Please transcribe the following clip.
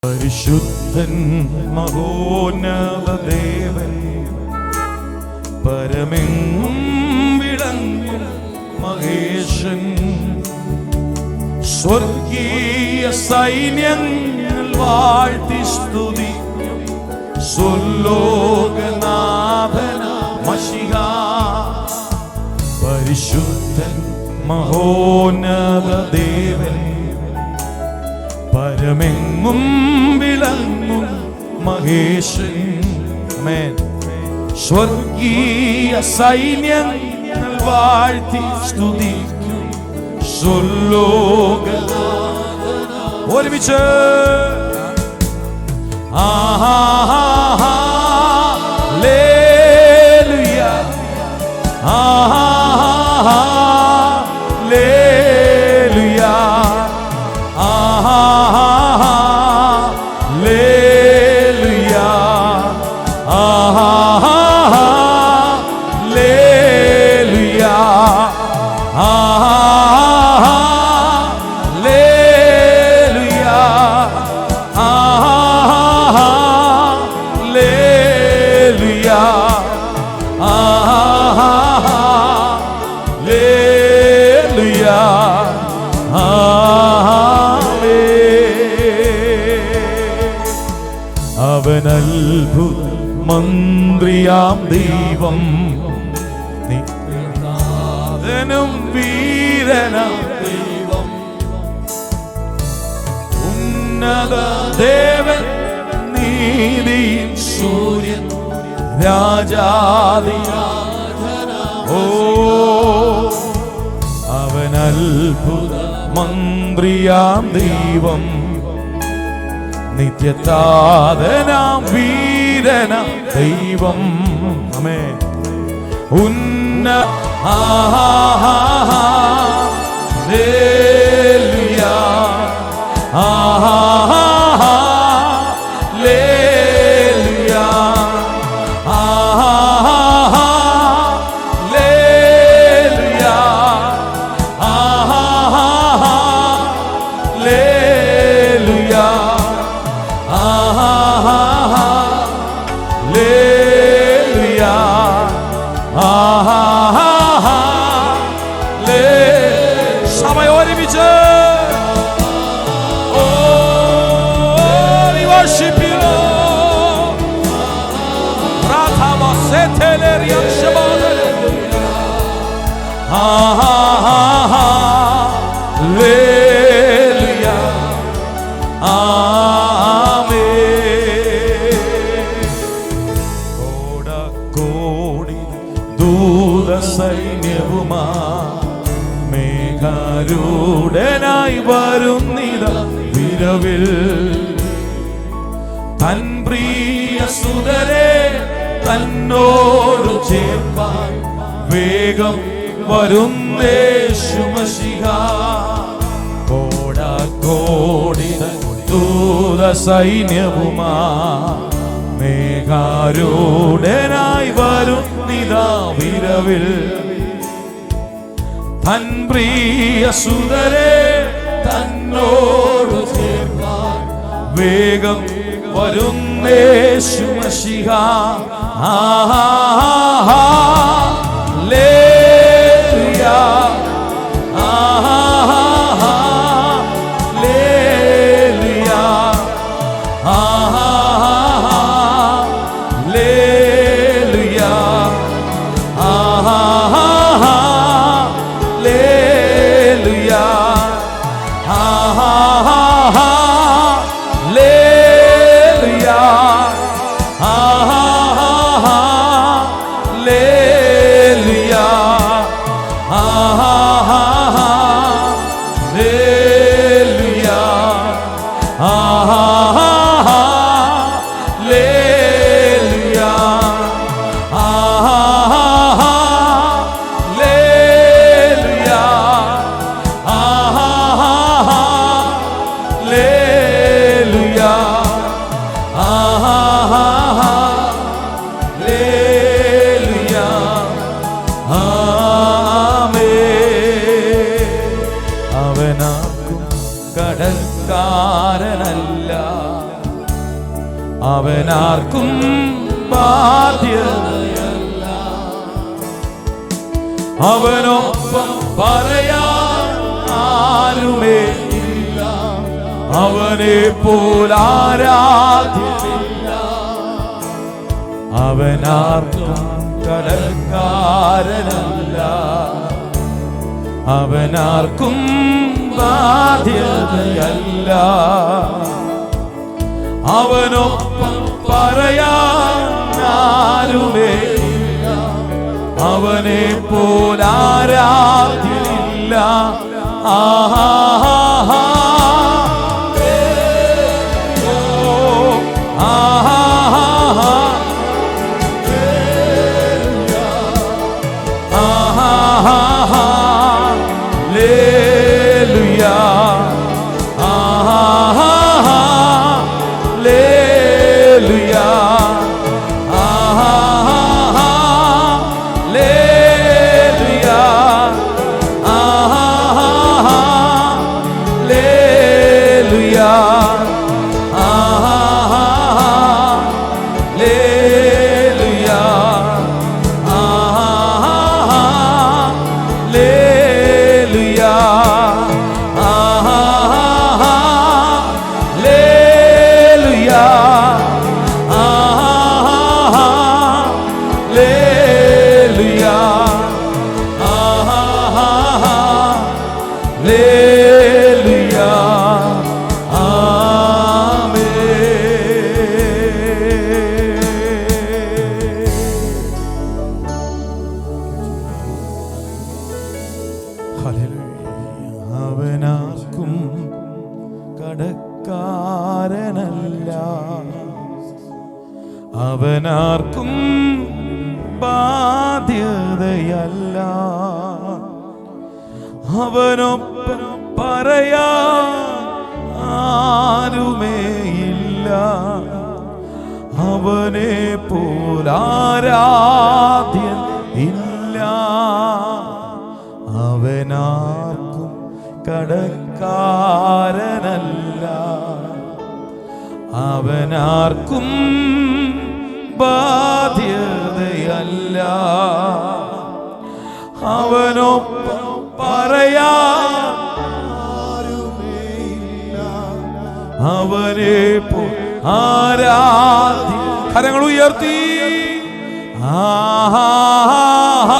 പരിശുദ്ധൻ മഹോന്നത ദേവൻ പരമെങ്ങും വിളങ്ങും മഹേശൻ സ്വർഗീയ സൈന്യങ്ങൾ വാഴ്ത്തി സ്തുതിക്കും സ്വലോകനാഥന മഷിക പരിശുദ്ധൻ മഹോന്നത ദേവൻ പരമെങ്ങും വിളങ്ങും മഹേശൻ മേൻ സ്വർഗീയ സൈന്യങ്ങൾ വാഴ്ത്തി സ്തുതിക്കും സ്വലോക ഒരുമിച്ച് ആഹാ ലേലുയ ആഹാ ലേലുയ ആഹാ ലേലുയ ആഹാ ലേലുയ ആഹാ ലേലുയ ആഹാ ലേലുയ ആഹാ ലേലുയ അവൻ അത്ഭുത മന്ത്രിയാം ദൈവം നിത്യനാഥനും വീരനാം ദൈവം ഉന്നത ദേവൻ നീതിயின் സൂര്യൻ രാജാതി ഓ അവൻ അത്ഭുത മന്ത്രിയാം ദൈവം നിത്യതാതനാം വീരനാം ദൈവം അമേ ഉന്ന ആഹാ ലേലുയ ആഹാ ലേലുയ ആഹാ ലേലുയ ആഹാ ലേലുയ ആഹാ ലേലുയ ആഹാ ലേ സമയം ഒരുമിച്ച് ഓ we worship you Lord. Ratama seteleria shabadele. ആഹാ ലേലുയ കോടി ദൂത സൈന്യവുമാ മേഘാരൂഢനായി വരുന്നിത വിരവിൽ തൻ പ്രിയ സുതരെ തന്നോട് ചേർപ്പാൻ വേഗം വരുന്നേശുമശിഹ കോടാകോടി ദൂത സൈന്യവുമാ മേഘാരൂഢനായി വരുന്നിതാ വിരവിൽ തൻ പ്രിയ സുതരെ തന്നോട് ചേർക്കാൻ വേഗം വരുന്നേശുമശിഹ ആഹാ ലേലുയ ആഹാ ലേലുയ ആഹാ ലേലുയ ആഹാ ലേലുയ ആഹാ ലേലുയ ആഹാ ലേലുയ ആഹാ ലേലുയ ആഹാ ലേലുയ ആഹാ ലേലുയ ആഹാ ലേലുയ ആഹാ ലേലുയ ആമേ അവനാക്കും കടൽക്കാരനല്ല അവനാർക്കും ബാധ്യതയല്ല അവനൊപ്പം പറയാൻ ആരുമേ ഇല്ല അവനെ പോലാരാധ്യമില്ല അവനാർക്കും കടൽക്കാരനല്ല അവനാർക്കും ബാധ്യതയല്ല അവനൊപ്പം പറയാൻ ആരുമേ ഇല്ല. അവനെ പോലാരാധ്യമില്ല ആഹാ ഓ, ആഹാ അവനാർക്കും കടക്കാരനല്ല അവനാർക്കും ബാധ്യതയല്ല അവനൊപ്പം പറയാ ആരുമേയില്ല അവനെ പോലാരാധ്യൻ ഇല്ല അവനാർക്കും കടക്കാരനല്ല അവനാർക്കും ബാധ്യതയല്ല അവനൊപ്പം പറയാ അവനെ പോ ആരാധ്യ കരങ്ങൾ ഉയർത്തി ആഹാ